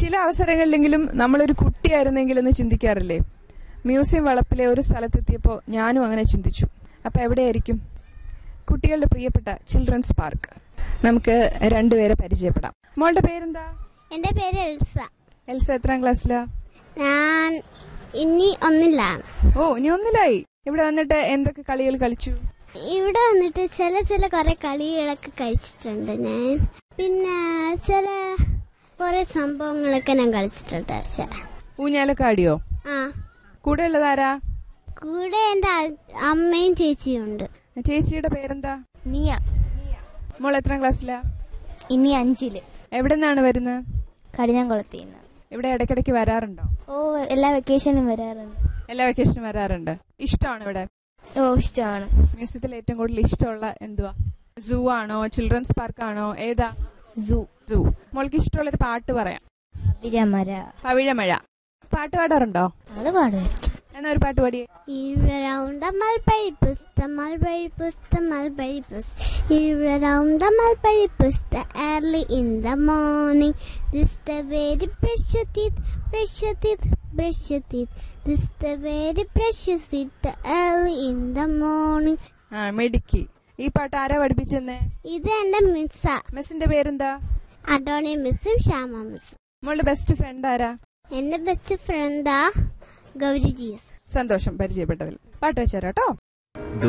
ചില അവസരങ്ങളിലെങ്കിലും നമ്മളൊരു കുട്ടിയായിരുന്നെങ്കിൽ എന്ന് ചിന്തിക്കാറില്ലേ മ്യൂസിയം വളപ്പിലെ ഒരു സ്ഥലത്തെത്തിയപ്പോൾ ഞാനും അങ്ങനെ ചിന്തിച്ചു അപ്പൊ എവിടെയായിരിക്കും കുട്ടികളുടെ പ്രിയപ്പെട്ട ചിൽഡ്രൻസ് പാർക്ക് നമുക്ക് രണ്ടുപേരെ പരിചയപ്പെടാം മോളുടെ പേരെന്താ എൻ്റെ പേര് എൽസ എൽസ എത്രാം ക്ലാസ്സിലാ ഞാൻ ഇനി ഒന്നിലാണ് ഓ ഇനി ഒന്നിലായി ഇവിടെ വന്നിട്ട് എന്തൊക്കെ കളികൾ കളിച്ചു ഇവിടെ വന്നിട്ട് ചില ചില കുറെ കളികളൊക്കെ കഴിച്ചിട്ടുണ്ട് ഞാൻ പിന്നെ ചില കുറെ സംഭവങ്ങളൊക്കെ ഞാൻ കളിച്ചിട്ടുണ്ട് ചില ഊഞ്ഞാലൊക്കെ ആടിയോ ആ കൂടെ ഉള്ളതാരാ കൂടെ എൻ്റെ അ- അമ്മയും ചേച്ചിയും ഉണ്ട് ചേച്ചിയുടെ പേരെന്താ മിയ മോൾ എത്രാം ക്ലാസ്സിലാ ഇനി അഞ്ചില് എവിടെ നിന്നാണ് വരുന്നത് കടിഞ്ഞാങ്കുളത്തിൽ നിന്ന് ഇവിടെ ഇടയ്ക്കിടയ്ക്ക് വരാറുണ്ടോ ഓ എല്ലാ വെക്കേഷനും വരാറുണ്ട് എല്ലാ വെക്കേഷനും വരാറുണ്ട് ഇഷ്ടമാണ് ഇവിടെ ഓ ഇഷ്ടമാണ് മ്യൂസിയത്തിൽ ഏറ്റവും കൂടുതൽ ഇഷ്ടമുള്ള എന്തുവാ സൂ ആണോ ചിൽഡ്രൻസ് പാർക്ക് ആണോ ഏതാ സൂ സൂ മോൾക്ക് ഇഷ്ടമുള്ള ഒരു പാട്ട് പറയാം വിരമര പവിഴമഴ പാട്ട് പാടാറുണ്ടോ അത് പാടുമായിരിക്കും എന്നാ ഒരു പാട്ട് പാടിയേ Around the mulberry bush, the mulberry bush, the mulberry bush. Around the mulberry bush, the early in the morning. This the very precious teeth, precious teeth, precious teeth. This the very precious teeth, the early in the morning. ആ മെടുക്കി ഈ പാട്ട് ആരാ പഠിപ്പിച്ചെന്നേ ഇത് എന്റെ മിസ്സാ മിസ്സിന്റെ പേരെന്താ അഡോണി മിസ്സും ശ്യാമ മിസ്സും മോളുടെ best friend ആരാ എന്റെ ബെസ്റ്റ് ഫ്രണ്ടാ ഗൗരി ജീസ് സന്തോഷം പരിചയപ്പെട്ടതിൽ പാട്ട് വെച്ചാരോ കേട്ടോ